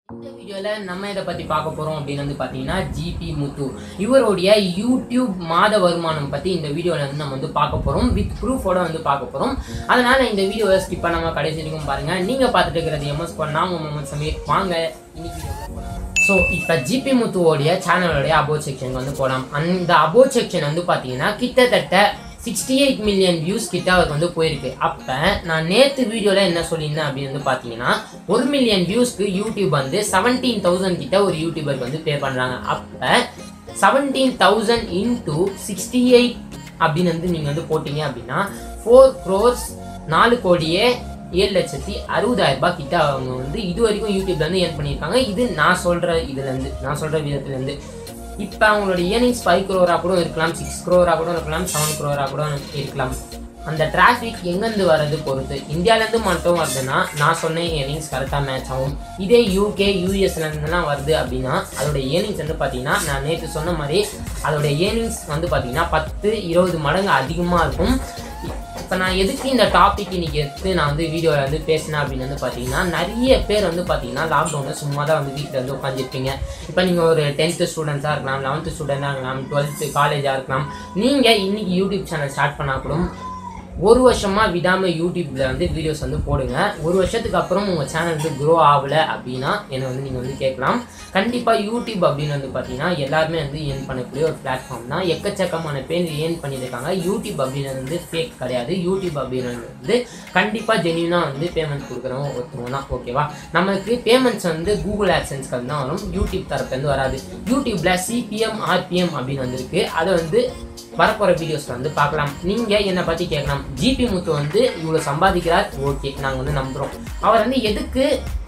இந்த வீடியோவில் நம்ம இதை பற்றி பார்க்க போகிறோம் அப்படின்னு வந்து பார்த்தீங்கன்னா ஜிபி முத்து இவருடைய யூடியூப் மாத வருமானம் பற்றி இந்த வீடியோவில் வந்து நம்ம வந்து பார்க்க போகிறோம் வித் ப்ரூஃபோட வந்து பார்க்க போகிறோம் அதனால் இந்த வீடியோவை ஸ்கிப் பண்ணாமல் கடைசி வரைக்கும் பாருங்கள் நீங்கள் பார்த்துட்டு இருக்கிறது எம்எஸ் பண்ண நான் உங்கள் முகமது சமீர் வாங்க இன்னைக்கு ஸோ இப்போ ஜிபி முத்துவோடைய சேனலோடைய அபோட் செக்ஷன் வந்து போகலாம் அந்த அபோட் செக்ஷன் வந்து பார்த்தீங்கன்னா கிட்டத்தட்ட சிக்ஸ்டி எயிட் மில்லியன் வியூஸ் கிட்ட அவருக்கு வந்து போயிருக்கு அப்போ நான் நேற்று வீடியோவில் என்ன சொல்லியிருந்தேன் அப்படின்னு வந்து பார்த்தீங்கன்னா ஒரு மில்லியன் வியூஸ்க்கு யூடியூப் வந்து செவன்டீன் தௌசண்ட் கிட்ட ஒரு யூடியூபருக்கு வந்து பே பண்ணுறாங்க அப்போ seventeen thousand into sixty eight அப்படின்னு வந்து நீங்கள் வந்து போட்டீங்க அப்படின்னா ஃபோர் க்ரோர்ஸ் நாலு கோடியே ஏழு லட்சத்தி அறுபதாயிரம் ரூபாய் கிட்ட அவங்க வந்து இது வரைக்கும் யூடியூப்ல இருந்து ஏர்ன் பண்ணியிருக்காங்க இது நான் சொல்ற இதுல இருந்து நான் சொல்ற விதத்துல இருந்து இப்போ அவங்களோட ஏர்னிங்ஸ் ஃபைவ் க்ரோரா கூட இருக்கலாம் சிக்ஸ் க்ரோரா கூட இருக்கலாம் செவன் க்ரோரா கூட இருக்கலாம் அந்த டிராஃபிக் எங்கேருந்து வர்றது பொறுத்து இந்தியாவிலேருந்து மட்டும் வருதுன்னா நான் சொன்ன ஏர்னிங்ஸ் கரெக்டாக மேட்ச் ஆகும் இதே யூகே யூஎஸ்லேருந்துலாம் வருது அப்படின்னா அதோட ஏர்னிங்ஸ் வந்து பார்த்தீங்கன்னா நான் நேற்று சொன்ன மாதிரி அதோட ஏர்னிங்ஸ் வந்து பார்த்தீங்கன்னா பத்து இருபது மடங்கு அதிகமாக இருக்கும் இப்போ நான் எதுக்கு இந்த டாபிக் இன்னைக்கு எடுத்து நான் வந்து வீடியோவில் வந்து பேசினேன் அப்படின்னு வந்து பார்த்தீங்கன்னா நிறைய பேர் வந்து பார்த்தீங்கன்னா லாக்டவுனில் சும்மா தான் வந்து வீட்டில் வந்து உட்காந்துருப்பீங்க இப்போ நீங்கள் ஒரு டென்த்து ஸ்டூடெண்ட்ஸாக இருக்கலாம் லெவன்த்து ஸ்டூடெண்ட்டாக இருக்கலாம் டுவெல்த்து காலேஜாக இருக்கலாம் நீங்கள் இன்னைக்கு யூடியூப் சேனல் ஸ்டார்ட் பண்ணால் கூட ஒரு வருஷமா விடாமல் யூடியூப்ல வந்து வீடியோஸ் வந்து போடுங்க ஒரு வருஷத்துக்கு அப்புறம் உங்கள் சேனல் வந்து க்ரோ ஆகலை அப்படின்னா என்னை வந்து நீங்கள் வந்து கேட்கலாம் கண்டிப்பாக யூடியூப் அப்படின்னு வந்து பார்த்தீங்கன்னா எல்லாருமே வந்து ஏர்ன் பண்ணக்கூடிய ஒரு பிளாட்ஃபார்ம் தான் எக்கச்சக்கமான பேர் ஏர்ன் பண்ணியிருக்காங்க யூடியூப் அப்படின்னு வந்து ஃபேக் கிடையாது யூடியூப் அப்படின்னு வந்து கண்டிப்பாக ஜென்யூனாக வந்து பேமெண்ட் கொடுக்குறவங்க ஒருத்தவங்க தான் ஓகேவா நமக்கு பேமெண்ட்ஸ் வந்து கூகுள் ஆக்சன்ஸ்க்கு தான் வரும் யூடியூப் தரப்புலேருந்து வராது யூடியூப்ல சிபிஎம் ஆர்பிஎம் அப்படின்னு வந்திருக்கு அதை வந்து வரப்போகிற வீடியோஸ் வந்து பார்க்கலாம் நீங்கள் என்னை பற்றி கேட்கலாம் ஜிபி முத்து வந்து இவ்வளோ சம்பாதிக்கிறார் ஓகே நாங்கள் வந்து நம்புகிறோம் அவர் வந்து எதுக்கு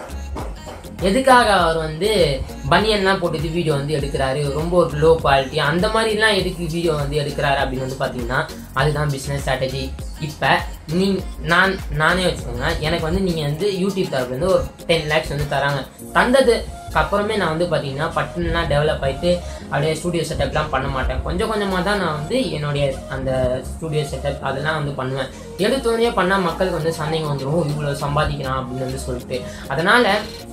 எதுக்காக அவர் வந்து பனியன்லாம் போட்டுட்டு வீடியோ வந்து எடுக்கிறாரு ரொம்ப ஒரு லோ குவாலிட்டி அந்த மாதிரிலாம் எதுக்கு வீடியோ வந்து எடுக்கிறாரு அப்படின்னு வந்து பார்த்தீங்கன்னா அதுதான் பிஸ்னஸ் ஸ்ட்ராட்டஜி இப்போ நீ நான் நானே வச்சுக்கோங்க எனக்கு வந்து நீங்கள் வந்து யூடியூப் தரப்புலேருந்து ஒரு டென் லேக்ஸ் வந்து தராங்க தந்தது அப்புறமே நான் வந்து பார்த்தீங்கன்னா பட்டுனா டெவலப் ஆகிட்டு அப்படியே ஸ்டூடியோ செட்டப்லாம் பண்ண மாட்டேன் கொஞ்சம் கொஞ்சமாக தான் நான் வந்து என்னுடைய அந்த ஸ்டூடியோ செட்டப் அதெல்லாம் வந்து பண்ணுவேன் எடுத்தோடனே பண்ணால் மக்களுக்கு வந்து சந்தேகம் வந்துடும் இவ்வளோ சம்பாதிக்கிறான் அப்படின்னு வந்து சொல்லிட்டு அதனால்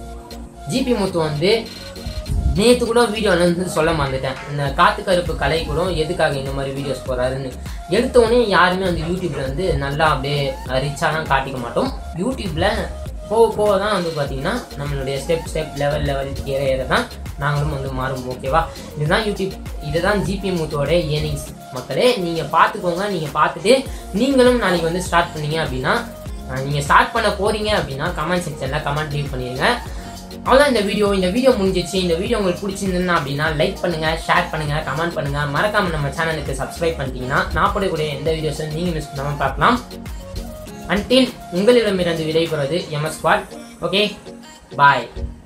ஜிபி முத்து வந்து நேற்று கூட வீடியோவில் வந்து சொல்ல மறந்துட்டேன் இந்த காத்து கருப்பு கலை கூட எதுக்காக இந்த மாதிரி வீடியோஸ் போகிறாருன்னு எடுத்தோடனே யாருமே வந்து யூடியூப்பில் வந்து நல்லா அப்படியே ரிச்சாலாம் காட்டிக்க மாட்டோம் யூடியூப்பில் போக போக தான் வந்து பார்த்தீங்கன்னா நம்மளுடைய ஸ்டெப் ஸ்டெப் லெவல் லெவல் ஏற ஏற தான் நாங்களும் வந்து மாறும் ஓகேவா இதுதான் யூடியூப் இதுதான் ஜிபி மூத்தோட ஏர்னிங்ஸ் மக்களே நீங்கள் பார்த்துக்கோங்க நீங்கள் பார்த்துட்டு நீங்களும் நாளைக்கு வந்து ஸ்டார்ட் பண்ணீங்க அப்படின்னா நீங்கள் ஸ்டார்ட் பண்ண போகிறீங்க அப்படின்னா கமெண்ட் செக்ஷனில் கமெண்ட் லீவ் பண்ணிடுங்க அவ்வளோதான் இந்த வீடியோ இந்த வீடியோ முடிஞ்சிச்சு இந்த வீடியோ உங்களுக்கு பிடிச்சிருந்ததுன்னா அப்படின்னா லைக் பண்ணுங்க ஷேர் பண்ணுங்க கமெண்ட் பண்ணுங்க மறக்காம நம்ம சேனலுக்கு சப்ஸ்கிரைப் பண்ணிட்டீங்கன்னா நான் போடக்கூடிய எந்த வீடியோஸும் நீங்கள் மிஸ் பண்ணாமல் பார்க்கலாம் அன்டில் உங்களிடமிருந்து விடைபெறுவது எம்எஸ் ஸ்குவாட் ஓகே பாய்